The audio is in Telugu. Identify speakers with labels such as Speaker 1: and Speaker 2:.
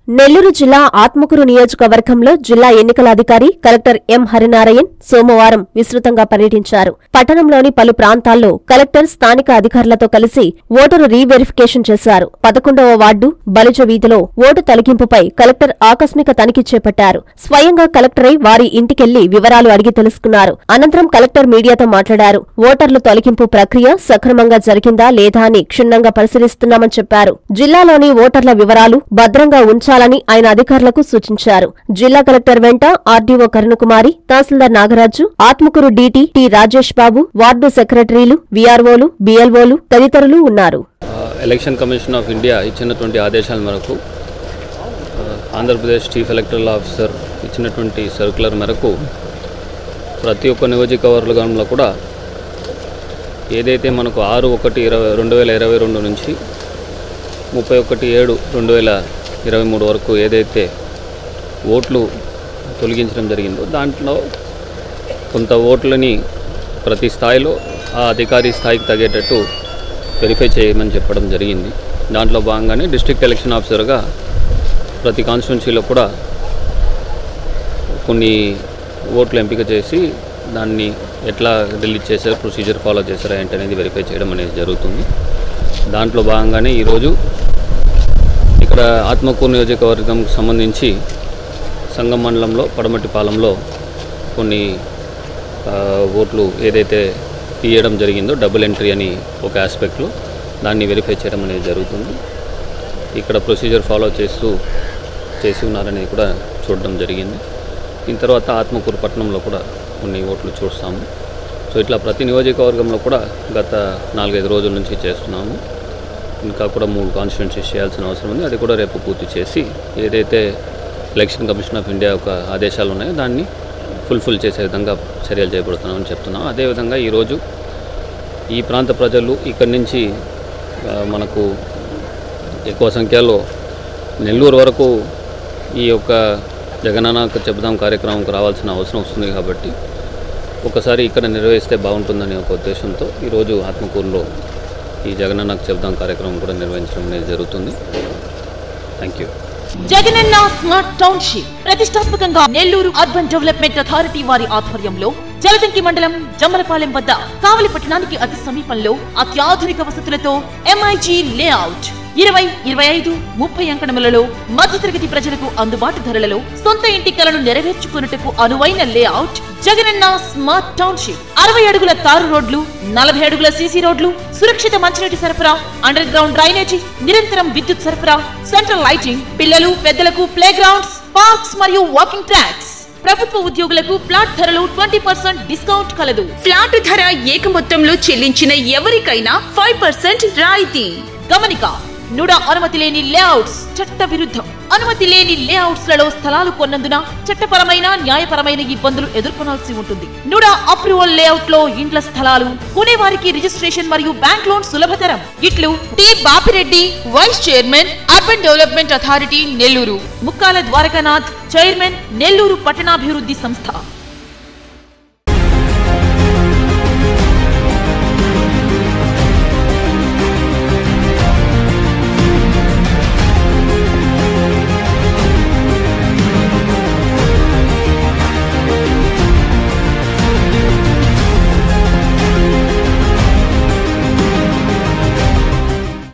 Speaker 1: నెల్లూరు జిల్లా ఆత్మకూరు నియోజకవర్గంలో జిల్లా ఎన్నికల అధికారి కలెక్టర్ ఎం హరినారాయణ్ సోమవారం విస్తృతంగా పర్యటించారు పట్టణంలోని పలు ప్రాంతాల్లో కలెక్టర్ స్థానిక అధికారులతో కలిసి ఓటరు రీవెరిఫికేషన్ చేశారు పదకొండవ వార్డు బలిజ వీధిలో ఓటు తొలగింపుపై కలెక్టర్ ఆకస్మిక తనిఖీ చేపట్టారు స్వయంగా కలెక్టరై వారి ఇంటికెళ్లి వివరాలు అడిగి తెలుసుకున్నారు అనంతరం కలెక్టర్ మీడియాతో మాట్లాడారు ఓటర్ల తొలగింపు ప్రక్రియ సక్రమంగా జరిగిందా లేదా అని క్షుణ్ణంగా పరిశీలిస్తున్నామని చెప్పారు జిల్లాలోని ఓటర్ల వివరాలు భద్రంగా ఉంచాలని ఆయన అధికారులకు సూచించారు జిల్లా కలెక్టర్ వెంట RDO Karunakumari tahsildar Nagaraju Atmakur DT T Rajesh Babu ward సెక్రటరీలు వీఆర్ఓలు బీఎల్ఓలు తదితరులు ఉన్నారు
Speaker 2: ఆ, ఎలక్షన్ కమిషన్ ఆఫ్ ఇండియా ఇచ్చినటువంటి ఆదేశాల మేరకు ఆ, ఆంధ్రప్రదేశ్ చీఫ్ ఎలక్టరల్ ఆఫీసర్ ఇచ్చినటువంటి సర్క్యులర్ మేరకు ప్రతి ఒక్క నియోజకవర్గంలో కూడా ఏదైతే మనకు ఆరు ఒకటి ఇరవై రెండు వేల ఇరవై రెండు నుంచి ముప్పై ఒకటి ఏడు రెండు వేల ఇరవై మూడు వరకు ఏదైతే ఓట్లు తొలగించడం జరిగిందో దాంట్లో కొంత ఓట్లని ప్రతి స్థాయిలో ఆ అధికారి స్థాయికి తగ్గేటట్టు వెరిఫై చేయమని చెప్పడం జరిగింది దాంట్లో భాగంగానే డిస్ట్రిక్ట్ ఎలక్షన్ ఆఫీసర్గా ప్రతి కాన్స్టిట్యున్సీలో కూడా కొన్ని ఓట్లు ఎంపిక చేసి దాన్ని ఎట్లా రిలీజ్ చేశారు ప్రొసీజర్ ఫాలో చేశారా ఏంటి అనేది వెరిఫై చేయడం అనేది జరుగుతుంది దాంట్లో భాగంగానే ఈరోజు ఇక్కడ ఆత్మకూరు నియోజకవర్గంకి సంబంధించి సంగం మండలంలో పడమటిపాలెంలో కొన్ని ఆ, ఓట్లు ఏదైతే తీయడం జరిగిందో డబుల్ ఎంట్రీ అని ఒక ఆస్పెక్ట్లో దాన్ని వెరిఫై చేయడం అనేది జరుగుతుంది ఇక్కడ ప్రొసీజర్ ఫాలో చేస్తూ చేసి ఉన్నారనేది కూడా చూడడం జరిగింది దీని తర్వాత ఆత్మకూరు పట్టణంలో కూడా కొన్ని ఓట్లు చూస్తాము సో ఇట్లా ప్రతి నియోజకవర్గంలో కూడా గత నాలుగైదు రోజుల నుంచి చేస్తున్నాము ఇంకా కూడా మూడు కాన్స్టిట్యున్సీస్ చేయాల్సిన అవసరం ఉంది అది కూడా రేపు పూర్తి చేసి ఏదైతే ఎలక్షన్ కమిషన్ ఆఫ్ ఇండియా యొక్క ఆదేశాలు ఉన్నాయో దాన్ని ఫుల్ఫిల్ చేసే విధంగా చర్యలు చేపడుతున్నామని చెప్తున్నాం అదేవిధంగా ఈరోజు ఈ ప్రాంత ప్రజలు ఇక్కడి నుంచి ఆ, మనకు ఎక్కువ సంఖ్యలో నెల్లూరు వరకు ఈ యొక్క జగనన్నకు చెబుదాం కార్యక్రమంకు రావాల్సిన అవసరం వస్తుంది కాబట్టి ఒకసారి ఇక్కడ నిర్వహిస్తే బాగుంటుందనే ఒక ఉద్దేశంతో ఈరోజు ఆత్మకూరులో ఈ జగనన్నకు చెబుదాం కార్యక్రమం కూడా నిర్వహించడం అనేది జరుగుతుంది thank you
Speaker 3: Jagananna smart township ప్రతిష్టాత్మకంగా నెల్లూరు అర్బన్ డెవలప్మెంట్ అథారిటీ వారి ఆధ్వర్యంలో జలదంకి మండలం జమ్మలపాలెం వద్ద కావలి పట్టణానికి అతి సమీపంలో అత్యాధునిక వసతులతో ఎంఐజీ లేఅవుట్ ఇరవై ఇరవై ఐదు ముప్పై అంకణములలో మధ్యతరగతి ప్రజలకు అందుబాటు ధరలలో సొంత ఇంటి కలను నెరవేర్చుకున్నట్టుకు అనువైన లేఅవుట్ జగనన్న స్మార్ట్ టౌన్షిప్ అరవై అడుగుల తారు రోడ్లు నలభై అడుగుల సీసీ రోడ్లు సురక్షిత మంచినీటి సరఫరా అండర్ గ్రౌండ్ డ్రైనేజీ నిరంతరం విద్యుత్ సరఫరా సెంట్రల్ లైటింగ్ పిల్లలు పెద్దలకు ప్లే గ్రౌండ్స్ పార్క్స్ మరియు వాకింగ్ ట్రాక్స్ ప్రభుత్వ ఉద్యోగులకు ఫ్లాట్ ధరలు ట్వంటీ పర్సెంట్ డిస్కౌంట్ కలదు
Speaker 4: ఫ్లాట్ ధర ఏక మొత్తంలో చెల్లించిన ఎవరికైనా ఫైవ్ పర్సెంట్ రాయితీ
Speaker 3: గమనిక నుడ అనుమతి లేని లేఅవుట్స్ చట్ట విరుద్ధం అనుమతి లేని లేఅవుట్స్ లలో స్థలాలు కొన్నందున చట్టపరమైన న్యాయపరమైన ఇబ్బందులు ఎదుర్కొనాల్సి ఉంటుంది నుడ అప్రూవల్ లేఅవుట్ లో ఇండ్ల స్థలాలు కొనేవారికి రిజిస్ట్రేషన్ మరియు బ్యాంక్ లోన్ సులభతరం ఇట్లు T Bapireddy vice chairman urban development authority Nellore Mukkala Dwarakanath chairman Nellore పట్టణాభివృద్ధి సంస్థ